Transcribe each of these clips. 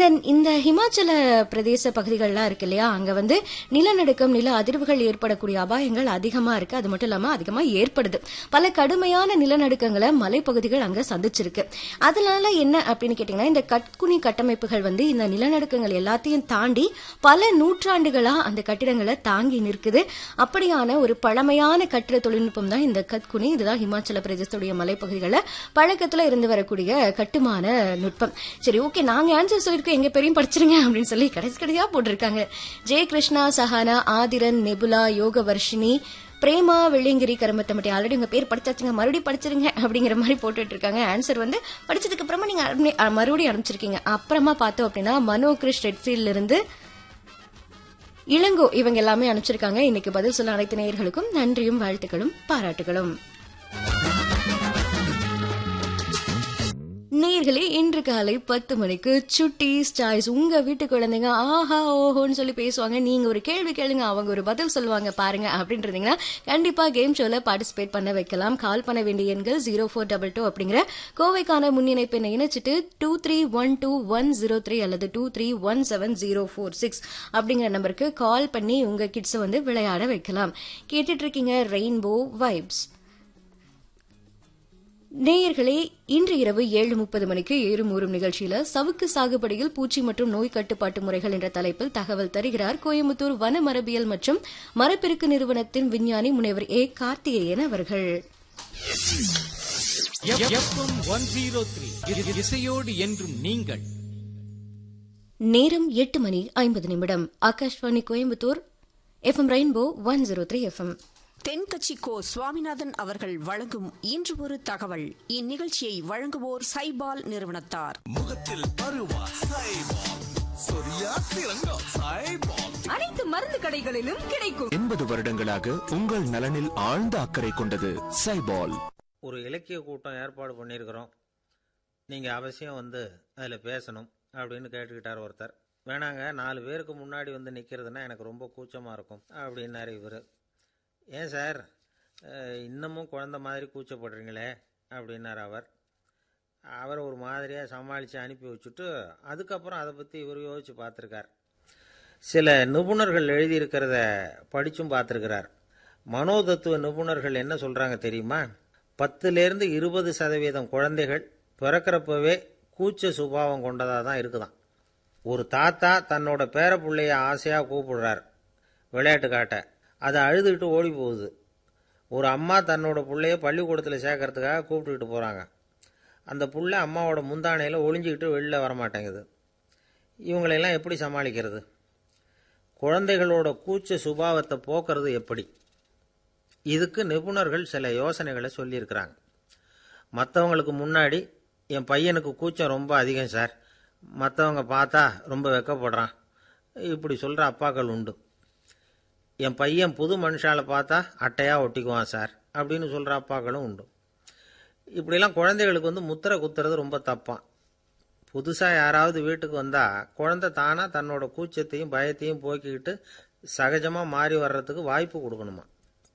இந்த இந்த ஹிமாச்சல பிரதேச பகுதிகள்லாம் இருக்கு இல்லையா அங்க வந்து நிலநடுக்கம் நில அதிர்வுகள் ஏற்படக்கூடிய அபாயங்கள் அதிகமா இருக்கு அது மட்டும் இல்லாம அதிகமா ஏற்படுது பல கடுமையான நிலநடுக்கங்களை மலைப்பகுதிகள் அங்க சந்திச்சிருக்கு அதனால என்ன அப்படின்னு கேட்டீங்கன்னா இந்த கட்குனி கட்டமைப்புகள் வந்து இந்த நிலநடுக்கங்கள் எல்லாத்தையும் தாண்டி பல நூற்றாண்டுகளா அந்த கட்டிடங்களை தாங்கி நிற்குது அப்படியான ஒரு பழமையான கட்டிட தொழில்நுட்பம் தான் இந்த கட்குனி இதுதான் ஹிமாச்சல பிரதேசத்துடைய மலைப்பகுதிகளில் பழக்கத்துல இருந்து வரக்கூடிய கட்டுமான நுட்பம் சரி ஓகே நாங்க ஆன்சர் சொல்லியிருக்கோம் எங்க பெரியும் படிச்சிருங்க அப்படின்னு சொல்லி கடைசி கடைசியா போட்டிருக்காங்க ஜெய Krishna Sahana Adhiran Nebula Yogavarshini Prema Velliangiri Karumathampatti already உங்க பேர் படிச்சாச்சுங்க மறுபடியும் படிச்சிருங்க அப்படிங்கிற மாதிரி போட்டுட்டு இருக்காங்க ஆன்சர் வந்து படிச்சதுக்கு அப்புறமா நீங்க அருமை- அ, மறுபடியும் அனுப்பிச்சிருக்கீங்க அப்புறமா பார்த்தோம் அப்படின்னா மனோ கிறிஸ் ரெட்ஃபீல்ட்ல இருந்து இளங்கோ இவங்க எல்லாமே அனுப்பிச்சிருக்காங்க இன்னைக்கு பதில் சொல்ல அனைத்து நேயர்களுக்கும் நன்றியும் வாழ்த்துக்களும் பாராட்டுகளும் நேயர்களே இன்று காலை பத்து மணிக்கு சுட்டீஸ் சாய்ஸ் உங்க வீட்டு குழந்தைங்க ஆஹா ஓஹோன்னு சொல்லி பேசுவாங்க நீங்க ஒரு கேள்வி கேளுங்க அவங்க ஒரு பதில் சொல்லுவாங்க பாருங்க அப்படின்னு இருந்தீங்கன்னா கண்டிப்பா கேம் ஷோல பார்ட்டிசிபேட் பண்ண வைக்கலாம் கால் பண்ண வேண்டிய எண்கள் ஜீரோ ஃபோர் டபுள் டூ அப்படிங்கிற கோவைக்கான முன்னிணைப்பை இணைச்சிட்டு two three one two one zero three அல்லது two three one seven zero four six அப்படிங்கிற நம்பருக்கு கால் பண்ணி உங்க கிட்ஸை வந்து விளையாட வைக்கலாம் கேட்டுட்டு இருக்கீங்க ரெயின்போ வைப்ஸ் நேயர்களே இன்று இரவு ஏழு முப்பது மணிக்கு ஏறும் ஊறும் நிகழ்ச்சியில சவுக்கு சாகுபடியில் பூச்சி மற்றும் நோய் கட்டுப்பாட்டு முறைகள் என்ற தலைப்பில் தகவல் தருகிறார் கோயம்புத்தூர் வன மரபியல் மற்றும் மரப்பெருக்கு நிறுவனத்தின் விஞ்ஞானி முனைவர் ஏ கார்த்திகேயன் அவர்கள் எஃப்எம் ஒன் ஜீரோ த்ரீ இசையோடு என்றும் நீங்கள் நேரம் எட்டு மணி ஐம்பது நிமிடம் Akashvani Coimbatore FM Rainbow one zero three FM Thenkatchi Ko Swaminathan அவர்கள் வழங்கும் இன்று ஒரு தகவல் இந்நிகழ்ச்சியை வழங்குவோர் சைபால் நிறுவனத்தார் முகத்தில் பருவா சைபால் சொரியா சிறங்கா சைபால் அனைத்து மருந்து கடைகளிலும் கிடைக்கும் எண்பது வருடங்களாக உங்கள் நலனில் ஆழ்ந்த அக்கறை கொண்டது சைபால் ஒரு இலக்கிய கூட்டம் ஏற்பாடு பண்ணியிருக்கிறோம் நீங்கள் அவசியம் வந்து அதில் பேசணும் அப்படின்னு கேட்டுக்கிட்டார் ஒருத்தர் வேணாங்க நாலு பேருக்கு முன்னாடி வந்து நிற்கிறதுனா எனக்கு ரொம்ப கூச்சமாக இருக்கும் அப்படின்னாரு இவர் ஏன் சார் அஹ், இன்னமும் குழந்த மாதிரி கூச்சப்படுறீங்களே அப்படின்னார் அவர் அவர் ஒரு மாதிரியாக சமாளித்து அனுப்பி வச்சுட்டு அதுக்கப்புறம் அதை பற்றி இவர் யோசித்து பார்த்துருக்கார் சில நிபுணர்கள் எழுதியிருக்கிறத படிச்சும் பார்த்துருக்கிறார் மனோதத்துவ நிபுணர்கள் என்ன சொல்கிறாங்க தெரியுமா பத்துலேருந்து இருபது சதவீதம் குழந்தைகள் பிறக்கிறப்பவே கூச்ச சுபாவம் கொண்டதாக தான் இருக்குதாம் ஒரு தாத்தா தன்னோட பேர பிள்ளைய ஆசையாக கூப்பிடுறார் விளையாட்டு காட்ட அதை அழுதுகிட்டு ஓடி போகுது ஒரு அம்மா தன்னோட பிள்ளைய பள்ளிக்கூடத்தில் சேர்க்கறதுக்காக கூப்பிட்டுக்கிட்டு போகிறாங்க அந்த புள்ள அம்மாவோட முந்தானையில் ஒளிஞ்சிக்கிட்டு வெளில வரமாட்டேங்குது இவங்களெல்லாம் எப்படி சமாளிக்கிறது குழந்தைகளோட கூச்ச சுபாவத்தை போக்குறது எப்படி இதுக்கு நிபுணர்கள் சில யோசனைகளை சொல்லியிருக்கிறாங்க மற்றவங்களுக்கு முன்னாடி என் பையனுக்கு கூச்சம் ரொம்ப அதிகம் சார் மற்றவங்க பார்த்தா ரொம்ப வெக்கப்படுறான் இப்படி சொல்கிற அப்பாக்கள் உண்டு என் பையன் புது மனுஷால பார்த்தா அட்டையாக ஒட்டிக்குவான் சார் அப்படின்னு சொல்கிற அப்பாக்களும் உண்டு இப்படிலாம் குழந்தைகளுக்கு வந்து முத்திரை குத்துறது ரொம்ப தப்பான் புதுசாக யாராவது வீட்டுக்கு வந்தால் குழந்தை தானாக தன்னோட கூச்சத்தையும் பயத்தையும் போக்கிக்கிட்டு சகஜமாக மாறி வர்றதுக்கு வாய்ப்பு கொடுக்கணுமா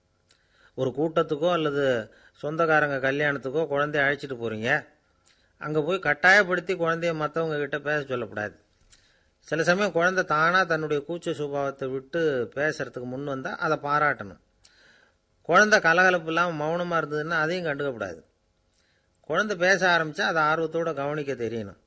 ஒரு கூட்டத்துக்கோ அல்லது சொந்தக்காரங்க கல்யாணத்துக்கோ குழந்தைய அழைச்சிட்டு போகிறீங்க அங்கே போய் கட்டாயப்படுத்தி குழந்தைய மற்றவங்க கிட்ட பேச சொல்லக்கூடாது சில சமயம் குழந்தை தானாக தன்னுடைய கூச்ச சுபாவத்தை விட்டு பேசுறதுக்கு முன் வந்தால் அதை பாராட்டணும் குழந்தை கலகலப்பு இல்லாமல் மௌனமாக இருந்ததுன்னா அதையும் கண்டுக்கக்கூடாது குழந்தை பேச ஆரம்பித்தா அதை ஆர்வத்தோடு கவனிக்க தெரியணும்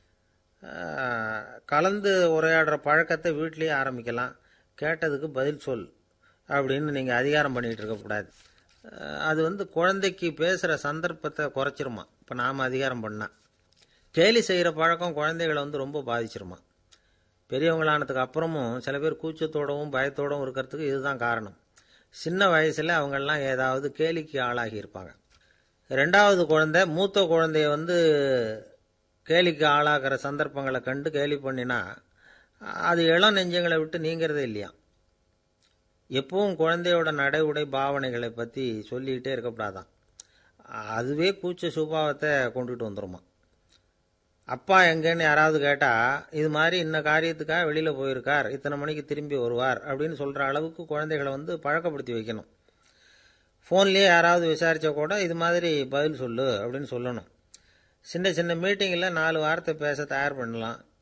ஆஹ், கலந்து உரையாடுற பழக்கத்தை வீட்லேயே ஆரம்பிக்கலாம் கேட்டதுக்கு பதில் சொல் அப்படின்னு நீங்கள் அதிகாரம் பண்ணிகிட்டு இருக்கக்கூடாது ஆஹ், அது வந்து குழந்தைக்கு பேசுகிற சந்தர்ப்பத்தை குறைச்சிருமா இப்போ நாம் அதிகாரம் பண்ணால் கேலி செய்கிற பழக்கம் குழந்தைகளை வந்து ரொம்ப பாதிச்சிருமா பெரியவங்களானதுக்கு அப்புறமும் சில பேர் கூச்சத்தோடவும் பயத்தோடவும் இருக்கிறதுக்கு இதுதான் காரணம் சின்ன வயசில் அவங்கெல்லாம் ஏதாவது கேலிக்கு ஆளாகி இருப்பாங்க ரெண்டாவது குழந்தை மூத்த குழந்தைய வந்து கேலிக்கு ஆளாகிற சந்தர்ப்பங்களை கண்டு கேலி பண்ணினா அது இளம் நெஞ்சங்களை விட்டு நீங்கிறதே இல்லையா எப்பவும் குழந்தையோட நடை உடை பாவனைகளை பற்றி சொல்லிக்கிட்டே இருக்கக்கூடாதான் அதுவே கூச்ச சுபாவத்தை கொண்டுட்டு வந்துருமா அப்பா எங்கன்னு யாராவது கேட்டால் இது மாதிரி இன்ன காரியத்துக்காக வெளியில் போயிருக்கார் இத்தனை மணிக்கு திரும்பி வருவார் அப்படின்னு சொல்கிற அளவுக்கு குழந்தைகளை வந்து பழக்கப்படுத்தி வைக்கணும் ஃபோன்லேயே யாராவது விசாரித்தா கூட இது மாதிரி பதில் சொல்லு அப்படின்னு சொல்லணும் சின்ன சின்ன மீட்டிங்கில் நாலு வார்த்தை பேச தயார் பண்ணலாம்